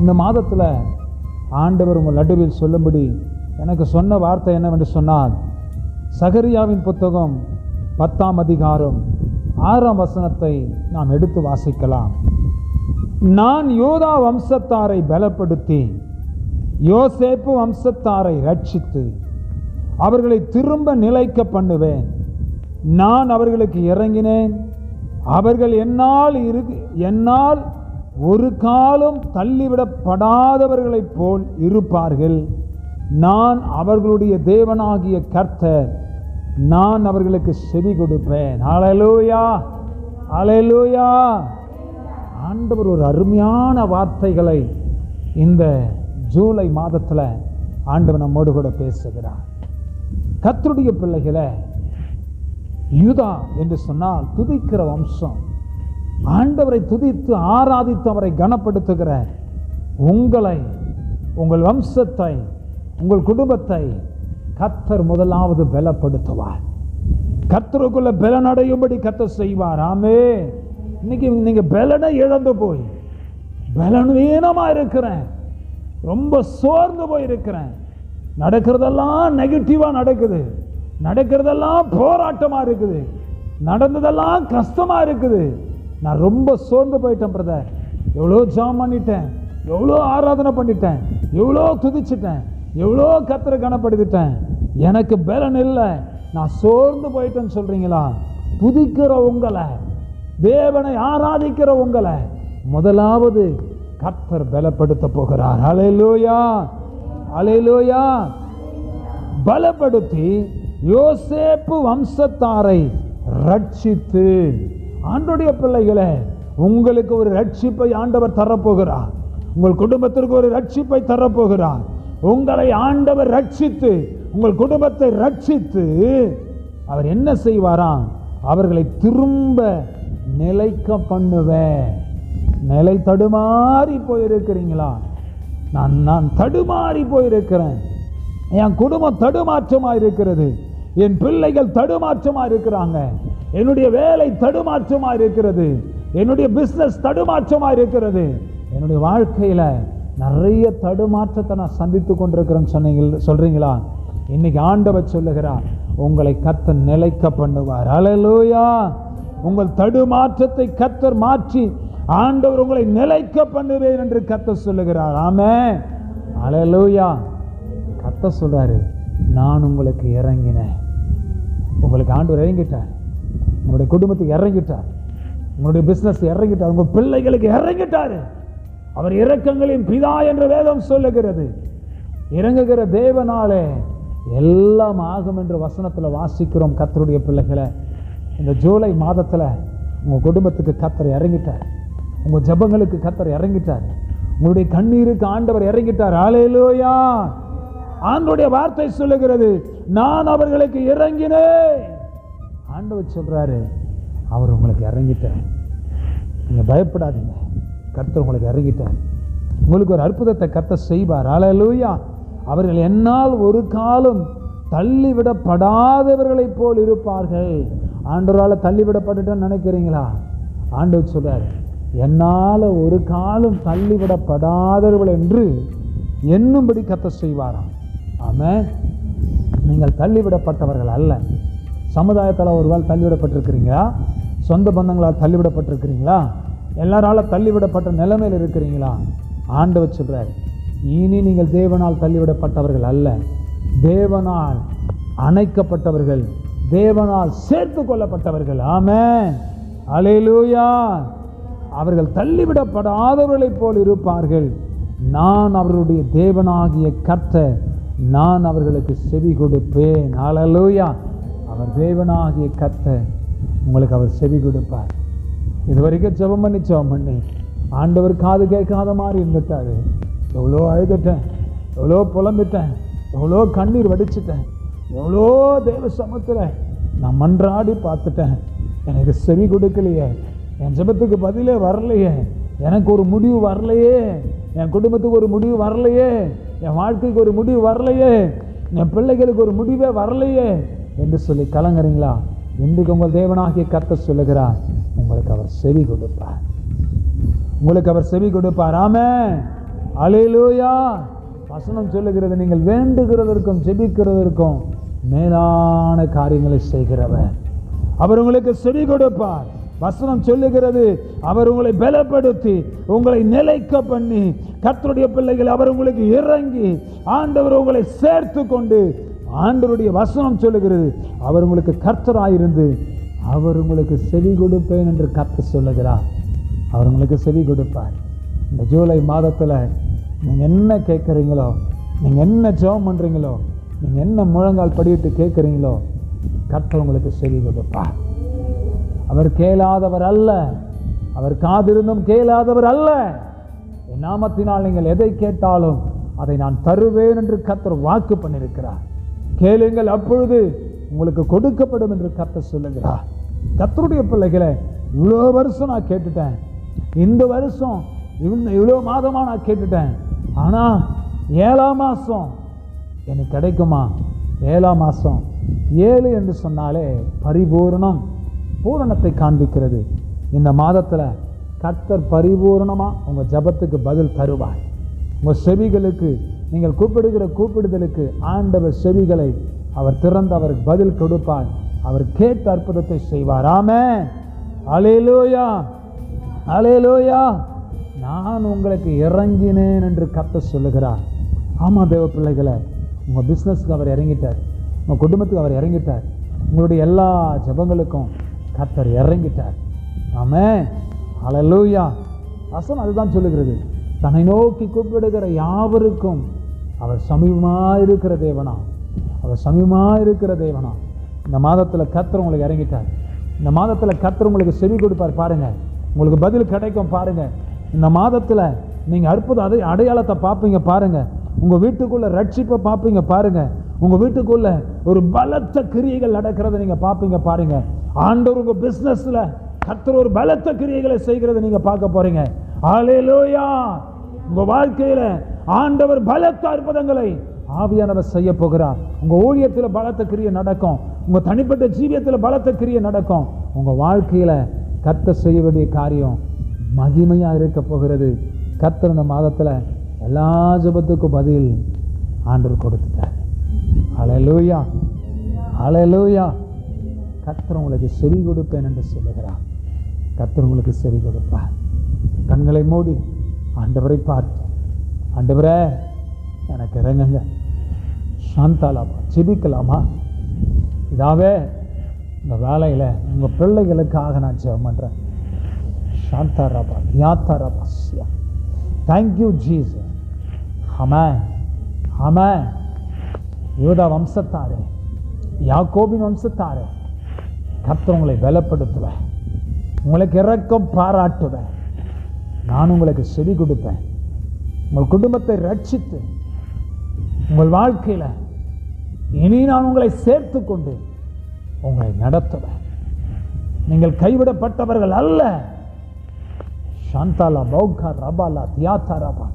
இந்த மாதத்தில் ஆண்டவர் உங்கள் நடுவில் சொல்லும்படி எனக்கு சொன்ன வார்த்தை என்னவென்று சொன்னால் சகரியாவின் புத்தகம் பத்தாம் அதிகாரம் ஆறாம் வசனத்தை நாம் எடுத்து வாசிக்கலாம் நான் யோதா வம்சத்தாரை பலப்படுத்தி யோசேப்பு வம்சத்தாரை ரட்சித்து அவர்களை திரும்ப நிலைக்க பண்ணுவேன் நான் அவர்களுக்கு இறங்கினேன் அவர்கள் என்னால் இரு என்னால் ஒரு காலம் தள்ளிவிடப்படாதவர்களைப் போல் இருப்பார்கள் நான் அவர்களுடைய தேவனாகிய கர்த்தர் நான் அவர்களுக்கு செவி கொடுப்பேன் அலையலூயா அலையலூயா ஆண்டவர் ஒரு அருமையான வார்த்தைகளை இந்த ஜூலை மாதத்தில் ஆண்டவர் நம்மோடு கூட பேசுகிறார் கர்த்தருடைய பிள்ளைகளை யூதா என்று சொன்னால் துதிக்கிற வம்சம் ஆண்டவரை துதித்து ஆராதித்து அவரை கனப்படுத்துகிற உங்களை உங்கள் வம்சத்தை உங்கள் குடும்பத்தை கத்தர் முதலாவது பலப்படுத்துவார் கத்தருக்குள்ள பலனடையும்படி கத்தர் செய்வார் ஆமே இன்னைக்கு நீங்க பலனை இழந்து போய் பலவீனமா இருக்கிறேன் ரொம்ப சோர்ந்து போய் இருக்கிறேன் நடக்கிறதெல்லாம் நெகட்டிவா நடக்குது நடக்கிறதெல்லாம் போராட்டமா இருக்குது நடந்ததெல்லாம் கஷ்டமா இருக்குது நான் ரொம்ப சோர்ந்து போயிட்டேன் பிரதர் எவ்வளோ ஜாம் பண்ணிட்டேன் எவ்வளோ ஆராதனை பண்ணிட்டேன் எவ்வளோ துதிச்சிட்டேன் எவ்வளோ கத்தரை கனப்படுத்திட்டேன் எனக்கு பலன் இல்லை நான் சோர்ந்து போயிட்டேன்னு சொல்றீங்களா துதிக்கிற உங்களை தேவனை ஆராதிக்கிற உங்களை முதலாவது கர்த்தர் பலப்படுத்த போகிறார் அலையிலூயா அலையிலூயா பலப்படுத்தி யோசேப்பு வம்சத்தாரை ரட்சித்து ஆண்டுடைய பிள்ளைகளே உங்களுக்கு ஒரு ரட்சிப்பை ஆண்டவர் தரப்போகிறார் உங்கள் குடும்பத்திற்கு ஒரு ரட்சிப்பை தரப்போகிறார் உங்களை ஆண்டவர் ரட்சித்து உங்கள் குடும்பத்தை ரட்சித்து அவர் என்ன செய்வாராம் அவர்களை திரும்ப நிலைக்க பண்ணுவேன் நிலை தடுமாறி போயிருக்கிறீங்களா நான் நான் தடுமாறி போயிருக்கிறேன் என் குடும்பம் தடுமாற்றமா இருக்கிறது என் பிள்ளைகள் தடுமாற்றமா இருக்கிறாங்க என்னுடைய வேலை தடுமாற்றமா இருக்கிறது என்னுடைய பிசினஸ் தடுமாற்றமா இருக்கிறது என்னுடைய வாழ்க்கையில நிறைய தடுமாற்றத்தை நான் சந்தித்து கொண்டிருக்கிறேன்னு சொன்னீங்க சொல்றீங்களா இன்னைக்கு ஆண்டவர் சொல்லுகிறார் உங்களை கத்தர் நிலைக்க பண்ணுவார் அலலூயா உங்கள் தடுமாற்றத்தை கத்தர் மாற்றி ஆண்டவர் உங்களை நிலைக்க பண்ணுவேன் என்று கத்தர் சொல்லுகிறார் ஆமே அலலூயா கத்த சொல்றாரு நான் உங்களுக்கு இறங்கினேன் உங்களுக்கு ஆண்டவர் இறங்கிட்டார் உங்களுடைய குடும்பத்துக்கு இறங்கிட்டார் உங்களுடைய பிசினஸ் இறங்கிட்டார் உங்க பிள்ளைகளுக்கு இறங்கிட்டாரு அவர் இரக்கங்களின் பிதா என்று வேதம் சொல்லுகிறது இறங்குகிற தேவனாலே எல்லாம் ஆகும் என்று வசனத்தில் வாசிக்கிறோம் கத்தருடைய பிள்ளைகளை இந்த ஜூலை மாதத்தில் உங்கள் குடும்பத்துக்கு கத்தர் இறங்கிட்டார் உங்கள் ஜெபங்களுக்கு கத்தர் இறங்கிட்டார் உங்களுடைய கண்ணீருக்கு ஆண்டவர் இறங்கிட்டார் ஆலேலூயா ஆண்டவருடைய வார்த்தை சொல்லுகிறது நான் அவர்களுக்கு இறங்கினேன் ஆண்டவர் சொல்றாரு அவர் உங்களுக்கு இறங்கிட்டார் நீங்க பயப்படாதீங்க கர்த்தர் உங்களுக்கு இறங்கிட்டார் உங்களுக்கு ஒரு அற்புதத்தை கர்த்தர் செய்வார் அலலூயா அவர்கள் என்னால் ஒரு காலம் தள்ளிவிடப்படாதவர்களைப் போல் இருப்பார்கள் ஆண்டவரால் தள்ளிவிடப்பட்டுட்டேன்னு நினைக்கிறீங்களா ஆண்டவர் சொல்றாரு என்னால் ஒரு காலம் தள்ளிவிடப்படாதவர்கள் என்று என்னும்படி கர்த்தர் செய்வாராம் ஆமென் நீங்கள் தள்ளிவிடப்பட்டவர்கள் அல்ல சமுதாயத்தால் ஒரு வேள் தள்ளிவிடப்பட்டிருக்கிறீங்களா சொந்த பந்தங்களால் தள்ளிவிடப்பட்டிருக்கிறீங்களா எல்லாரால தள்ளிவிடப்பட்ட நிலைமையில் இருக்கிறீங்களா ஆண்டவர் சொல்றார் இனி நீங்கள் தேவனால் தள்ளிவிடப்பட்டவர்கள் அல்ல தேவனால் அணைக்கப்பட்டவர்கள் தேவனால் சேர்த்து கொள்ளப்பட்டவர்கள் ஆமென் அலையிலூயா அவர்கள் தள்ளிவிடப்படாதவர்களைப் போல் இருப்பார்கள் நான் அவர்களுடைய தேவனாகிய கர்த்தர் நான் அவர்களுக்கு செவி கொடுப்பேன் அலலூயா அவர் தேவனாகிய கர்த்தர் உங்களுக்கு அவர் செவி கொடுப்பார் இது வரைக்கும் ஜெபம் பண்ணி ஜெபம் பண்ணி ஆண்டவர் காது கேட்காத மாதிரி இருந்துட்டாரு எவ்வளோ அழுதுட்டேன் எவ்வளோ புலம்பிட்டேன் எவ்வளோ கண்ணீர் வடிச்சிட்டேன் எவ்வளோ தேவ சமத்துல நான் மன்றாடி பார்த்துட்டேன் எனக்கு செவி கொடுக்கலையே என் ஜெபத்துக்கு பதிலே வரலையே எனக்கு ஒரு முடிவு வரலையே என் குடும்பத்துக்கு ஒரு முடிவு வரலையே என் வாழ்க்கைக்கு ஒரு முடிவு வரலையே என் பிள்ளைகளுக்கு ஒரு முடிவே வரலையே என்று சொல்லி கலங்குறீங்களா இன்றைக்கு உங்கள் தேவனாகிய கர்த்தர் சொல்லுகிறார் உங்களுக்கு அவர் செவி கொடுப்பார் உங்களுக்கு அவர் செவி கொடுப்பார் ஆமே அலையிலூயா வசனம் சொல்லுகிறது நீங்கள் வேண்டுகிறதற்கும் ஜெபிக்கிறதற்கும் மேலான காரியங்களை செய்கிறவர் அவர் உங்களுக்கு செவி கொடுப்பார் வசனம் சொல்லுகிறது அவர் உங்களை பலப்படுத்தி உங்களை நிலைக்க பண்ணி கர்த்தருடைய பிள்ளைகள் அவர் உங்களுக்கு இறங்கி ஆண்டவர் உங்களை சேர்த்து கொண்டு ஆண்டவருடைய வசனம் சொல்லுகிறது அவர் உங்களுக்கு கர்த்தராயிருந்து அவர் உங்களுக்கு செவி கொடுப்பேன் என்று கர்த்தர் சொல்லுகிறார் அவர் உங்களுக்கு செவி கொடுப்பார் இந்த ஜூலை மாதத்தில் நீங்கள் என்ன கேட்குறீங்களோ நீங்கள் என்ன ஜெபம் பண்ணுறீங்களோ நீங்கள் என்ன முழங்கால் படியிட்டு கேட்குறீங்களோ கர்த்தர் உங்களுக்கு செவி கொடுப்பார் அவர் கேளாதவர் அல்ல அவர் காதிருந்தும் கேளாதவர் அல்ல என் நாமத்தினால் நீங்கள் எதை கேட்டாலும் அதை நான் தருவேன் என்று கர்த்தர் வாக்கு பண்ணியிருக்கிறார் கேளுங்கள் அப்பொழுது உங்களுக்கு கொடுக்கப்படும் என்று கர்த்தர் சொல்லுகிறார் கர்த்தருடைய பிள்ளைகளை இவ்வளோ வருஷம் நான் கேட்டுட்டேன் இந்த வருஷம் இவ்வளோ இவ்வளோ மாதமா நான் கேட்டுட்டேன் ஆனால் ஏழாம் மாதம் எனக்கு கிடைக்குமா ஏழாம் மாதம் ஏழு என்று சொன்னாலே பரிபூரணம் பூரணத்தை காண்பிக்கிறது இந்த மாதத்தில் கர்த்தர் பரிபூரணமாக உங்கள் ஜபத்துக்கு பதில் தருவார் உங்கள் செவிகளுக்கு நீங்கள் கூப்பிடுகிற கூப்பிடுதலுக்கு ஆண்டவர் செவிகளை அவர் திறந்து அவருக்கு பதில் கொடுப்பார் அவர் கேட்ட அற்புதத்தை செய்வார் ஆமே அலேலூயா அலேலூயா நான் உங்களுக்கு இறங்கினேன் என்று கத்த சொல்லுகிறார் ஆமாம் தேவ பிள்ளைகளை உங்கள் பிஸ்னஸ்க்கு அவர் இறங்கிட்டார் உங்கள் குடும்பத்துக்கு அவர் இறங்கிட்டார் உங்களுடைய எல்லா ஜெபங்களுக்கும் கத்தர் இறங்கிட்டார் ஆமே அலலூயா வசனம் அதுதான் சொல்லுகிறது தன்னை நோக்கி கூப்பிடுகிற யாவருக்கும் அவர் சமீபமாக இருக்கிற தேவனா அவர் சமீபமாக இருக்கிற தேவனா இந்த மாதத்தில் கத்தர் உங்களுக்கு இறங்கிட்டார் இந்த மாதத்தில் கத்தர் உங்களுக்கு செவி கொடுப்பார் பாருங்க உங்களுக்கு பதில் கிடைக்கும் பாருங்க இந்த மாதத்தில் நீங்கள் அற்புத அதை அடையாளத்தை பார்ப்பீங்க பாருங்க உங்கள் வீட்டுக்குள்ள ரட்சிப்பை பார்ப்பீங்க பாருங்க உங்கள் வீட்டுக்குள்ள ஒரு பலத்த கிரியைகள் நடக்கிறத நீங்கள் பார்ப்பீங்க பாருங்க ஆண்டவர் உங்கள் பிஸ்னஸில் கர்த்தர் ஒரு பலத்த கிரியைகளை செய்கிறத நீங்கள் பார்க்க போறீங்க ஆலேலூயா உங்க வாழ்க்கையில ஆண்டவர் பலத்த அற்புதங்களை ஆவியானவர் செய்ய போகிறார் உங்க ஊழியத்தில் பலத்த கிரியை நடக்கும் உங்க தனிப்பட்ட ஜீவியத்தில் பலத்த கிரியை நடக்கும் உங்க வாழ்க்கையில கர்த்தர் செய்ய வேண்டிய காரியம் மகிமையா இருக்க போகிறது கர்த்தர் இந்த மாதத்துல எல்லா ஜெபத்துக்கும் பதில் ஆண்டவர் கொடுத்துட்டார் ஹalleluya ஹalleluya கர்த்தர் உங்களுக்கு செவி கொடுப்பேன் என்று சொல்லுகிறார் கர்த்தர் உங்களுக்கு செவி கொடுப்பார் கண்களை மூடி ஆண்டவரை பார்த்து ஆண்டவரே எனக்கு இறங்குங்க சாந்தாலாமா ஜெபிக்கலாமா இதாவே இந்த வேலையில் உங்கள் பிள்ளைகளுக்காக நான் ஜெபம் பண்ணுறேன் சாந்தாராபா தியாத்தாராபா சியா தேங்க்யூ ஜீஸ் ஆமே ஆமே யூதா வம்சத்தாரே யாக்கோபின் வம்சத்தாரே கர்த்தர் உங்களை பலப்படுத்துவேன் உங்களுக்கு இரக்கம் பாராட்டுவேன் நான் உங்களுக்கு செவி கொடுப்பேன் உங்கள் குடும்பத்தை ரட்சித்து உங்கள் வாழ்க்கையில் இனி நான் உங்களை சேர்த்து கொண்டு உங்களை நடத்துவேன் நீங்கள் கைவிடப்பட்டவர்கள் அல்ல சாந்தாலா பௌகா ரபாலா தியாத்தா ரபா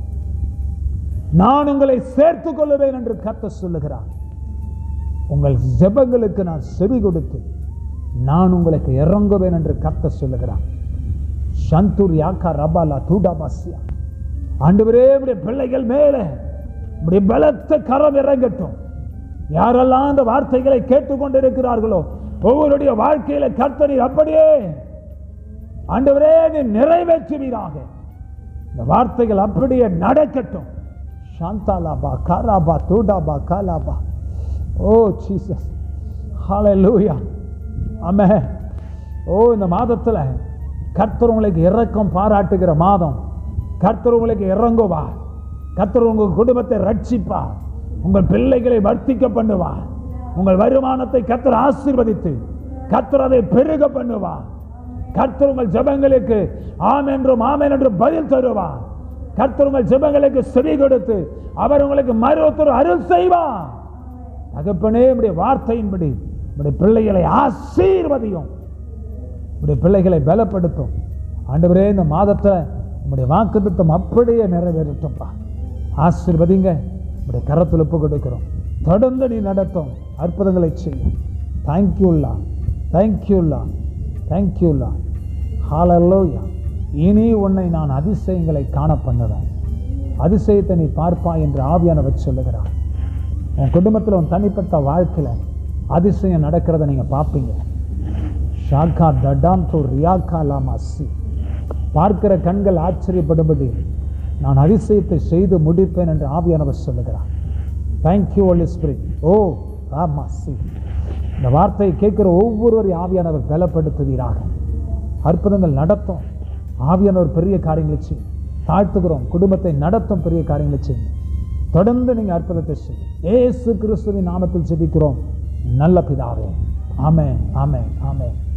நான் உங்களை சேர்த்துக் கொள்ளுவேன் என்று கத்த சொல்லுகிறார் உங்கள் ஜெபங்களுக்கு நான் செவி கொடுத்து நான் உங்களுக்கு இறங்குவேன் என்று கத்த சொல்லுகிறார் சந்தூர் யாக்கா ரபாலா தூடாபாசியா ஆண்டவரே இப்படி பிள்ளைகள் மேலே இப்படி பலத்த கரம் இறங்கட்டும் யாரெல்லாம் அந்த வார்த்தைகளை கேட்டுக்கொண்டிருக்கிறார்களோ ஒவ்வொருடைய வாழ்க்கையில கர்த்தரீர் அப்படியே ஆண்டவரே நீ நிறைவேற்றுவீராக இந்த வார்த்தைகள் அப்படியே நடக்கட்டும் சாந்தாலாபா காராபா தூடாபா காலாபா ஓ ஜீசஸ் ஹalleluya ஆமே ஓ இந்த மாதத்துல கர்த்தர் உங்களுக்கு இரக்கம் பாராட்டுகிற மாதம் கர்த்தர் உங்களுக்கு இறங்குவா கர்த்தர் உங்க குடும்பத்தை ரட்சிப்பா உங்கள் பிள்ளைகளை வர்த்திக்க பண்ணுவா உங்கள் வருமானத்தை கர்த்தர் ஆசீர்வதித்து கர்த்தர் அதை பெருக பண்ணுவா கர்த்தர் உங்கள் ஜெபங்களுக்கு ஆம் என்றும் ஆமென் என்றும் பதில் தருவா கர்த்தர் உங்கள் ஜெபங்களுக்கு செவி கொடுத்து அவர் உங்களுக்கு மருத்துவர் அருள் செய்வார் தகப்பனே உடைய வார்த்தையின்படி உடைய பிள்ளைகளை ஆசீர்வதியும் உடைய பிள்ளைகளை பலப்படுத்தும் ஆண்டவரே இந்த மாதத்தை உங்களுடைய வாக்குத்தத்தம் அப்படியே நிறைவேறட்டும்ப்பா ஆசீர்வதிங்க உடைய கரத்தில் ஒப்பு கொடுக்கிறோம் தொடர்ந்து நீ நடத்தும் அற்புதங்களை செய்யும் தேங்க்யூல்லா தேங்க்யூல்லா தேங்க்யூல்லா ஹாலல்லோயா இனி உன்னை நான் அதிசயங்களை காண பண்ணுவேன் அதிசயத்தை நீ பார்ப்பாய் என்று ஆவியானவர் சொல்லுகிறார் உன் குடும்பத்தில் உன் தனிப்பட்ட வாழ்க்கையில் அதிசயம் நடக்கிறத நீங்கள் பார்ப்பீங்க ஷாக்கா தடாம் தோ ரியாக்கா லாமாசி பார்க்கிற கண்கள் ஆச்சரியப்படும்படி நான் அதிசயத்தை செய்து முடிப்பேன் என்று ஆவியானவர் சொல்லுகிறார் தேங்க்யூ ஒலி ஸ்பிரிட் ஓ ராமாசி இந்த வார்த்தையை கேட்கிற ஒவ்வொருவரையும் ஆவியானவர் பலப்படுத்துவீராக அற்புதங்கள் நடத்தும் ஆவியானவர் பெரிய காரியங்களை செய்யும் தாழ்த்துகிறோம் குடும்பத்தை நடத்தும் பெரிய காரியங்களை செய்யும் தொடர்ந்து நீங்கள் அற்புதத்தை செய்யும் ஏசு கிறிஸ்துவின் நாமத்தில் ஜெபிக்கிறோம் நல்ல பிதாவே ஆமென் ஆமென் ஆமென்